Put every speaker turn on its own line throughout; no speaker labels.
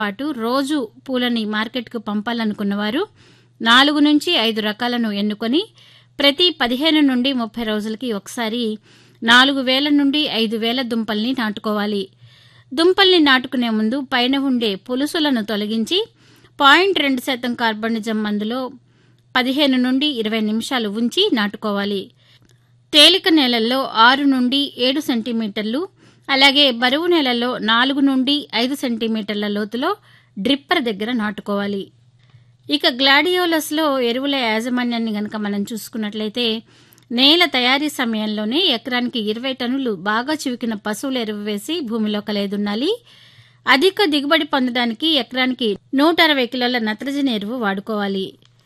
పాటు రోజు పూలని మార్కెట్కు పంపాలనుకున్నవారు నాలుగు నుంచి ఐదు రకాలను ఎన్నుకొని ప్రతి పదిహేను నుండి ముప్పై రోజులకి ఒకసారి నాలుగు వేల నుండి ఐదు వేల దుంపల్ని నాటుకోవాలి దుంపల్ని నాటుకునే ముందు పైన ఉండే పులుసులను తొలగించి పాయింట్ రెండు శాతం కార్బనిజం మందులో పదిహేను నుండి ఇరవై నిమిషాలు ఉంచి నాటుకోవాలి తేలిక నేలల్లో ఆరు నుండి ఏడు సెంటీమీటర్లు అలాగే బరువు నేలల్లో నాలుగు నుండి ఐదు సెంటీమీటర్ల లోతులో డ్రిప్పర్ దగ్గర నాటుకోవాలి ఇక గ్లాడియోలస్లో ఎరువుల యాజమాన్యాన్ని గనక మనం చూసుకున్నట్లయితే నేల తయారీ సమయంలోనే ఎకరానికి ఇరవై టన్నులు బాగా చివికిన పశువుల ఎరువు వేసి భూమిలో కలేదుండాలి అధిక దిగుబడి పొందడానికి ఎకరానికి నూట అరవై కిలోల నత్రజని ఎరువు వాడుకోవాలి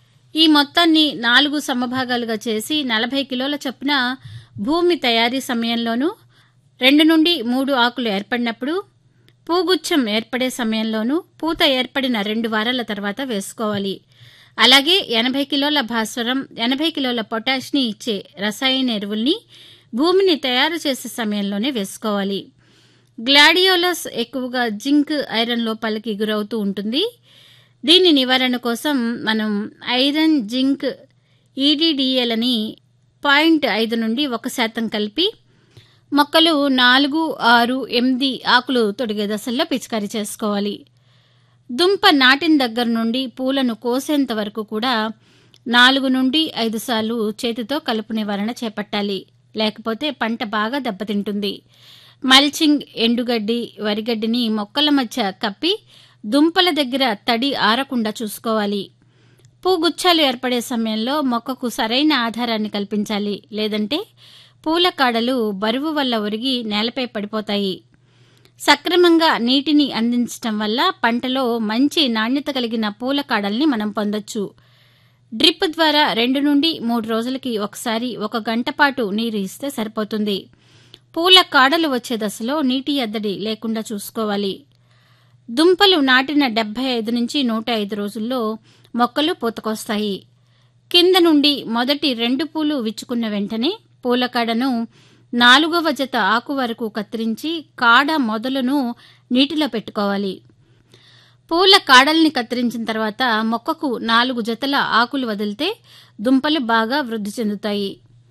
ఈ మొత్తాన్ని నాలుగు సమభాగాలుగా చేసి నలభై కిలోల చొప్పున భూమి తయారీ సమయంలోనూ రెండు నుండి మూడు ఆకులు ఏర్పడినప్పుడు పూగుచ్చం ఏర్పడే సమయంలోనూ పూత ఏర్పడిన రెండు వారాల తర్వాత వేసుకోవాలి అలాగే ఎనభై కిలోల భాస్వరం ఎనభై కిలోల పొటాష్ని ఇచ్చే రసాయన ఎరువుల్ని భూమిని తయారు చేసే సమయంలోనే వేసుకోవాలి గ్లాడియోలస్ ఎక్కువగా జింక్ ఐరన్ లోపాలకి గురవుతూ ఉంటుంది దీని నివారణ కోసం మనం ఐరన్ జింక్ ఈడీడీఏలని పాయింట్ ఐదు నుండి ఒక శాతం కలిపి మొక్కలు నాలుగు ఆరు ఎనిమిది ఆకులు తొడిగే దశల్లో పిచికారీ చేసుకోవాలి దుంప నాటిన దగ్గర నుండి పూలను కోసేంత వరకు కూడా నాలుగు నుండి ఐదు సార్లు చేతితో కలుపు నివారణ చేపట్టాలి లేకపోతే పంట బాగా దెబ్బతింటుంది మల్చింగ్ ఎండుగడ్డి వరిగడ్డిని మొక్కల మధ్య కప్పి దుంపల దగ్గర తడి ఆరకుండా చూసుకోవాలి పూగుచ్చాలు ఏర్పడే సమయంలో మొక్కకు సరైన ఆధారాన్ని కల్పించాలి లేదంటే పూల కాడలు బరువు వల్ల ఒరిగి నేలపై పడిపోతాయి సక్రమంగా నీటిని అందించటం వల్ల పంటలో మంచి నాణ్యత కలిగిన పూల కాడల్ని మనం పొందొచ్చు డ్రిప్ ద్వారా రెండు నుండి మూడు రోజులకి ఒకసారి ఒక గంట పాటు నీరు ఇస్తే సరిపోతుంది పూల కాడలు వచ్చే దశలో నీటి ఎద్దడి లేకుండా చూసుకోవాలి దుంపలు నాటిన డెబ్బై ఐదు నుంచి నూట ఐదు రోజుల్లో మొక్కలు పూతకొస్తాయి కింద నుండి మొదటి రెండు పూలు విచ్చుకున్న వెంటనే పూల కాడను నాలుగవ జత ఆకు వరకు కత్తిరించి కాడ మొదలును నీటిలో పెట్టుకోవాలి పూల కాడల్ని కత్తిరించిన తర్వాత మొక్కకు నాలుగు జతల ఆకులు వదిలితే దుంపలు బాగా వృద్ధి చెందుతాయి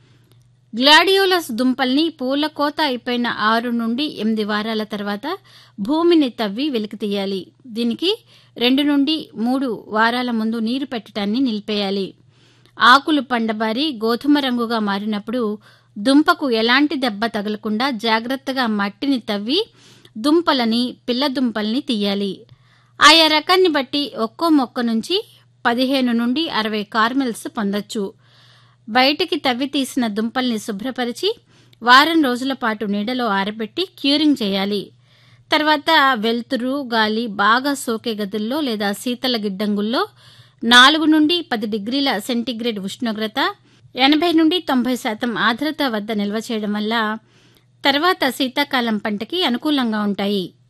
గ్లాడియోలస్ దుంపల్ని పూల కోత అయిపోయిన ఆరు నుండి ఎనిమిది వారాల తర్వాత భూమిని తవ్వి వెలికి తీయాలి దీనికి రెండు నుండి మూడు వారాల ముందు నీరు పెట్టడాన్ని నిలిపేయాలి ఆకులు పండబారి గోధుమ రంగుగా మారినప్పుడు దుంపకు ఎలాంటి దెబ్బ తగలకుండా జాగ్రత్తగా మట్టిని తవ్వి దుంపలని పిల్ల దుంపల్ని తీయాలి ఆయా రకాన్ని బట్టి ఒక్కో మొక్క నుంచి పదిహేను నుండి అరవై కార్మెల్స్ పొందొచ్చు బయటికి తవ్వి తీసిన దుంపల్ని శుభ్రపరిచి వారం రోజుల పాటు నీడలో ఆరబెట్టి క్యూరింగ్ చేయాలి తర్వాత వెలుతురు గాలి బాగా సోకే గదుల్లో లేదా శీతల గిడ్డంగుల్లో నాలుగు నుండి పది డిగ్రీల సెంటీగ్రేడ్ ఉష్ణోగ్రత ఎనభై నుండి తొంభై శాతం ఆర్ద్రత వద్ద నిల్వ చేయడం వల్ల తర్వాత శీతాకాలం పంటకి అనుకూలంగా ఉంటాయి